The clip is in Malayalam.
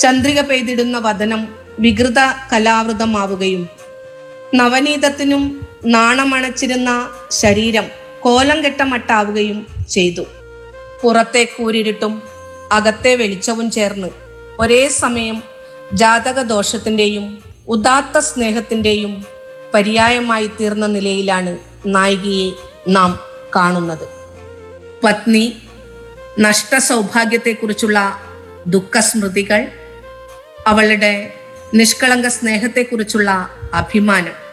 ചന്ദ്രിക പെയ്തിടുന്ന വദനം വികൃത കലാവൃതമാവുകയും നവനീതത്തിനും നാണമണച്ചിരുന്ന ശരീരം കോലം കെട്ട മട്ടാവുകയും ചെയ്തു പുറത്തെ കൂരിരുട്ടും അകത്തെ വെളിച്ചവും ചേർന്ന് ഒരേ സമയം ജാതക ദോഷത്തിൻ്റെയും ഉദാത്ത സ്നേഹത്തിൻ്റെയും പര്യായമായി തീർന്ന നിലയിലാണ് നായികയെ നാം കാണുന്നത് പത്നി നഷ്ട സൗഭാഗ്യത്തെക്കുറിച്ചുള്ള ദുഃഖസ്മൃതികൾ അവളുടെ നിഷ്കളങ്ക സ്നേഹത്തെക്കുറിച്ചുള്ള അഭിമാനം